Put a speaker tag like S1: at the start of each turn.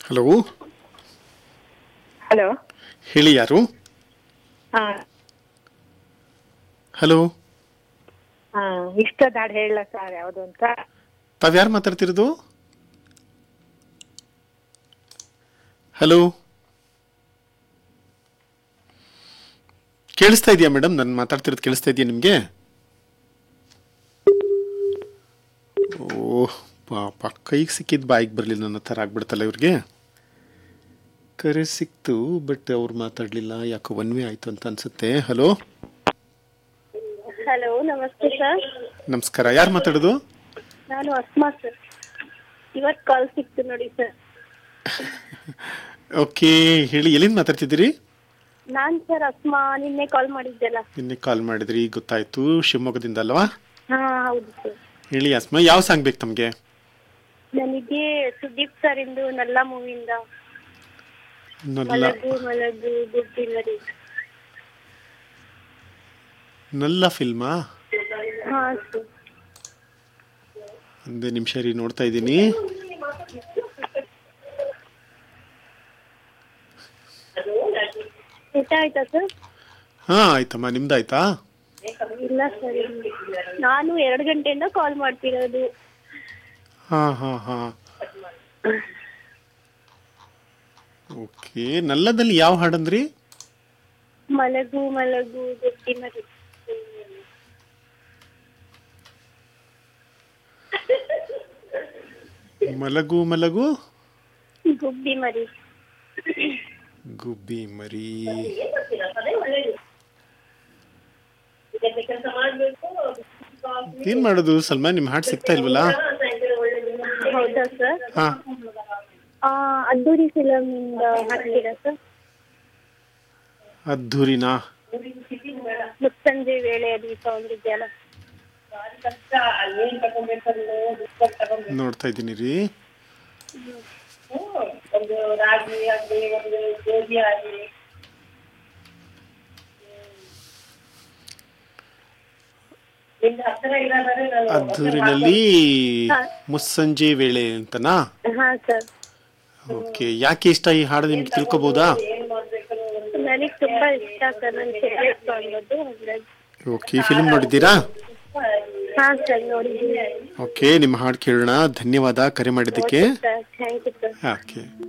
S1: hello
S2: hello
S1: ಹೇಳಿ ಯಾರು
S2: ಹಾ
S1: ಹಲೋ
S2: ಹಾ ಇಷ್ಟದ ಹಾಡು ಹೇಳ ಸರ್ ಯಾವುದು ಅಂತ
S1: ತಾವ್ಯಾರು ಮಾತಾಡ್ತಿರೋದು ಹಲೋ ಕೇಳಿಸ್ತಾ ಇದೆಯಾ ಮೇಡಮ್ ನಾನು ಮಾತಾಡ್ತಿರೋದು ಕೇಳಿಸ್ತಾ ಇದೆಯಾ ನಿಮಗೆ ಓಹ್ ಪಾಪ ಕೈಗೆ ಸಿಕ್ಕಿದ ಬಾಯಿಗೆ ಬರಲಿಲ್ಲ ನನ್ನ ಥರ ಆಗ್ಬಿಡ್ತಲ್ಲ ಇವ್ರಿಗೆ ಕರೆ ಸಿಕ್ತು ಬಟ್ ಅವ್ರು ಮಾತಾಡಲಿಲ್ಲ ಯಾಕೋ ಒನ್ ವೇ ಆಯಿತು ಅಂತ ಅನ್ಸುತ್ತೆ ಹಲೋ
S3: ಹಲೋ ನಮಸ್ತೆ ಸರ್
S1: ನಮಸ್ಕಾರ ಯಾರು ಮಾತಾಡೋದು
S3: ನಾನು ಅಸ್ಮಾ ಸರ್ ಇವತ್ತು ಕಾಲ್ ಸಿಕ್ತು ನೋಡಿ ಸರ್
S1: ಓಕೆ ಹೇಳಿ ಎಲ್ಲಿಂದ ಮಾತಾಡ್ತಿದ್ದೀರಿ
S3: ನಾನ್ ಸರ್ ಅಸ್ಮಾ ನಿನ್ನೆ ಕಾಲ್ ಮಾಡಿದ್ದೆಲ್ಲ
S1: ನಿನ್ನೆ ಕಾಲ್ ಮಾಡಿದ್ರಿ ಗೊತ್ತಾಯ್ತು ಶಿವಮೊಗ್ಗದಿಂದ ಅಲ್ವಾ
S3: ಹಾ ಹೌದು ಸರ್
S1: ಹೇಳಿ ಅಸ್ಮಾ ಯಾವ ಸಾಂಗ್ ಬೇಕು ತಮಗೆ
S3: ನನಗೆ ಸುದೀಪ್ ಸರ್ ಇಂದು ನಲ್ಲ ಮೂವಿಯಿಂದ
S1: ನಲ್ಲ
S3: ಮಲಗು ಮಲಗು ಗುಡ್ಡಿ ಮರಿ
S1: ನಲ್ಲ ಫಿಲ್ಮಾ
S3: ಹಾ ಸರ್
S1: ಒಂದೇ ನಿಮಿಷ ರೀ ನೋಡ್ತಾ ಇದ್ದೀನಿ
S3: ಊಟ ಆಯ್ತಾ ಸರ್
S1: ಹಾ ಆಯ್ತಮ್ಮ ನಿಮ್ದಾಯ್ತಾ
S3: ಇಲ್ಲ ಸರ್ ನಾನು ಎರಡು ಗಂಟೆಯಿಂದ ಕಾಲ್ ಮಾಡ್ತಿರೋದು
S1: ಹಾ ಹಾ ಹಾ ಓಕೆ ನಲ್ಲದಲ್ಲಿ ಯಾವ ಹಾಡಂದ್ರಿ
S3: ಮಲಗು ಮಲಗು ಗುಡ್ಡಿ ಮರಿ
S1: ಮಲಗು ಮಲಗು
S3: ಗುಬ್ಬಿ ಮರಿ
S1: ಗುಬ್ಬಿ ಮರಿ ಏನ್ ಮಾಡೋದು ಸಲ್ಮಾನ್ ನಿಮ್ ಹಾಡ್ ಸಿಗ್ತಾ ಇಲ್ವಲ್ಲ
S3: ಹೌದಾ ಸರ್
S1: ಹಾ
S3: ಆ, ಅದ್ದೂರಿ ಫಿಲಮ್ ಇಂದ ಹಾಕ್ತೀರಾ ಸರ್
S1: ಅದ್ಧೂರಿನಾ
S3: ಮುತ್ತಂಜೆ ವೇಳೆ ದೀಪ ಒಂದಿದೆಯಲ್ಲ
S1: ನೋಡ್ತಾ ಇದ್ದೀನಿ ರೀ
S4: ಒಂದು ರಾಗಿ ಆಗಲಿ ಒಂದು ಗೋಧಿ ಆಗಲಿ ನಿಮ್ದು ಹತ್ತಿರ ಇರೋದಾದ್ರೆ ನಾನು
S1: ಅದ್ದೂರಿನಲ್ಲಿ ಮುಸ್ಸಂಜೆ ವೇಳೆ ಅಂತನಾ
S3: ಹಾ ಸರ್
S1: ಓಕೆ ಯಾಕೆ ಇಷ್ಟ ಈ ಹಾಡು ನಿಮ್ಗೆ ತಿಳ್ಕೊಬೋದಾ
S4: ಏನ್ ಮಾಡ್ಬೇಕು ಒಂದು
S3: ನನಗೆ ತುಂಬಾ ಇಷ್ಟ ಸರ್ ನನ್ನ ಫೇವ್ರೆಟ್ ಸಾಂಗ್ ಅದು ಹಾಗಾಗಿ
S1: ಓಕೆ ಫಿಲ್ಮ್ ನೋಡಿದ್ದೀರಾ
S3: ಹಾ ಸರ್ ನೋಡಿದ್ದೀನಿ
S1: ಓಕೆ ನಿಮ್ಮ ಹಾಡು ಕೇಳೋಣ ಧನ್ಯವಾದ ಕರೆ ಮಾಡಿದ್ದಕ್ಕೆ
S3: sir thank you sir
S1: okay